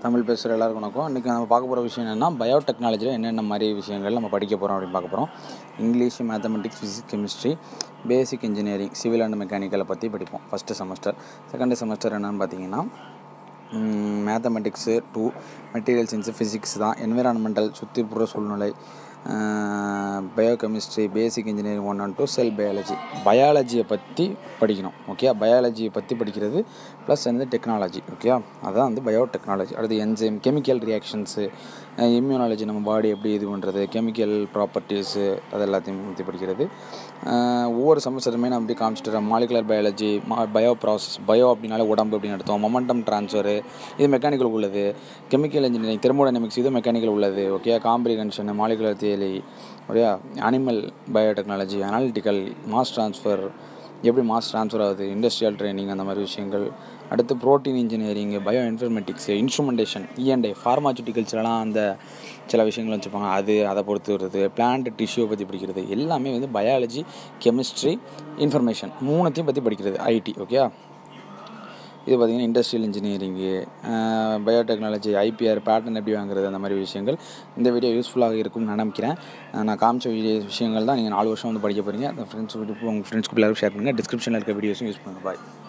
தமிழ் பேசுகிற எல்லாருக்கும் வணக்கம் இன்றைக்கி நம்ம பார்க்க போகிற விஷயம் என்னென்னா பயோடெக்னாலஜியில் என்னென்ன மாதிரி விஷயங்கள் நம்ம படிக்க போகிறோம் அப்படின்னு பார்க்க போகிறோம் English mathematics physics chemistry basic engineering civil and மெக்கானிக்கலை பற்றி படிப்போம் ஃபஸ்ட்டு செமஸ்டர் செகண்ட் செமஸ்டர் என்னென்னு பார்த்தீங்கன்னா mathematics two material science physics தான் என்விரான்மெண்டல் சுற்றுப்புற சூழ்நிலை biochemistry basic engineering one and two cell biology பயாலஜியை பற்றி படிக்கணும் ஓகே பயாலஜியை பற்றி படிக்கிறது ப்ளஸ் வந்து டெக்னாலஜி ஓகே அதான் வந்து பயோடெக்னாலஜி அடுத்து என்ஜைம் கெமிக்கல் ரியாக்ஷன்ஸு இம்யூனாலஜி நம்ம பாடி எப்படி இது பண்ணுறது கெமிக்கல் ப்ராப்பர்ட்டிஸு அது எல்லாத்தையும் பற்றி படிக்கிறது ஒவ்வொரு செமஸ்டருமே நம்ம அப்படி காமிச்சிட்டு molecular biology bioprocess bio அப்படின்னாலே உடம்பு அப்படின்னு எடுத்தோம் மொமெண்டம் ட்ரான்ஸ்ஃபரு இது மெக்கானிக்கல் உள்ளது கெமிக்கல் இன்ஜினியரிங் தெர்மோடைனமிக்ஸ் இது மெக்கானிக்கல் உள்ளது okay comprehension molecular theory okay animal biotechnology analytical mass transfer எப்படி மாஸ் ட்ரான்ஸ்ஃபர் ஆகுது இண்டஸ்ட்ரியல் ட்ரைனிங் அந்த மாதிரி விஷயங்கள் அடுத்து protein engineering bioinformatics instrumentation இஎன்டே ஃபார்மாசூட்டிக்கல்ஸ்லாம் அந்த சில விஷயங்கள் வச்சுருப்பாங்க அது அதை பொறுத்து வருது பிளான்ட் டிஷ்யூ பற்றி படிக்கிறது எல்லாமே வந்து பயாலஜி கெமிஸ்ட்ரி இன்ஃபர்மேஷன் மூணுத்தையும் பற்றி படிக்கிறது ஐடி ஓகே இது பார்த்திங்கன்னா industrial engineering biotechnology IPR pattern எப்படி வாங்குறது அந்த மாதிரி விஷயங்கள் இந்த வீடியோ யூஸ்ஃபுல்லாக இருக்கும்னு நினைக்கிறேன் நான் காமிச்ச வீடியோ விஷயங்கள் தான் நீங்கள் நாலு வருஷம் வந்து படிக்க போகிறீங்க அந்த ஃப்ரெண்ட்ஸ் உங்கள் ஃப்ரெண்ட்ஸ்க்கு எல்லாருக்கும் ஷேர் பண்ணுங்கள் டிஸ்கிரிப்ஷனில் இருக்க வீடியோஸும் யூஸ் பண்ணுங்கள் பாய்